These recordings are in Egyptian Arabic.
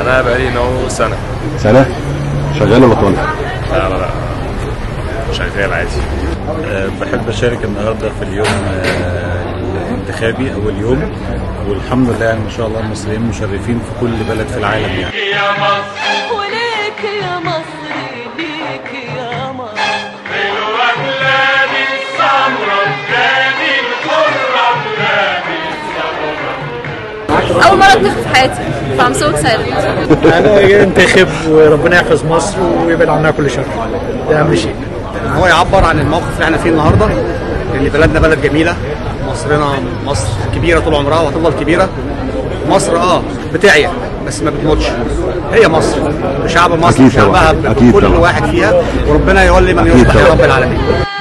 انا بقالي نو سنه سنه شغال ولا طالب لا لا لا شغال عادي أه بحب أشارك النهاردة في اليوم أه الانتخابي أول يوم والحمد لله يعني ما شاء الله المصريين مشرفين في كل بلد في العالم يعني يا مصر وليك يا مصر ليك يا مصر حلوة بلادي السمرة بلادي الحرة بلادي اول مره اتنخب في حياتي فام سو اكسايتد انا ينتخب وربنا يحفظ مصر ويبعد عنها كل شر ده اهم شيء هو يعبر عن الموقف اللي احنا فيه النهارده ان بلدنا بلد جميله مصرنا مصر كبيره طول عمرها وهتفضل كبيره مصر اه بتعيا بس ما بتموتش هي مصر وشعب مصر أكيد شعبها طبعاً. أكيد بكل طبعاً. واحد فيها وربنا يولي من أكيد يصلح يا طبعاً. رب العالمين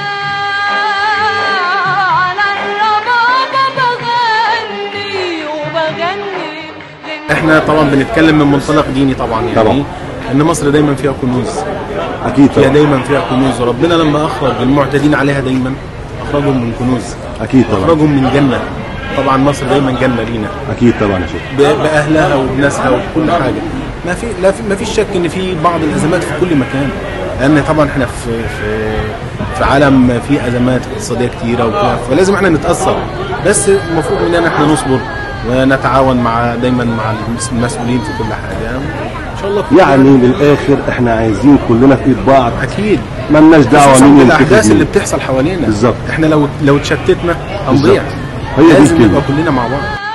على الربابة بغني وبغني احنا طبعا بنتكلم من منطلق ديني طبعا يعني طبعا. ان مصر دايما فيها كنوز اكيد فيها طبعا دايما فيها كنوز وربنا لما اخرج المعتدين عليها دايما اخرجهم من كنوز اكيد طبعا اخرجهم من جنه طبعا مصر دايما جنه لينا اكيد طبعا يا شيخ ب- باهلها وبناسها وكل حاجه ما في لا في ما فيش شك ان في بعض الازمات في كل مكان لان طبعا احنا في في في عالم فيه ازمات اقتصاديه كتيره وكده فلازم احنا نتاثر بس المفروض مننا احنا نصبر ونتعاون مع دايما مع المسؤولين في كل حاجه ان شاء الله كل يعني من الاخر احنا عايزين كلنا في ايد بعض اكيد مالناش دعوه خصوصاً مين بالاحداث ينتخب اللي مين بتحصل حوالينا بالظبط. احنا لو لو اتشتتنا هنضيع بالظبط. هي دي لازم الكلمة. نبقى كلنا مع بعض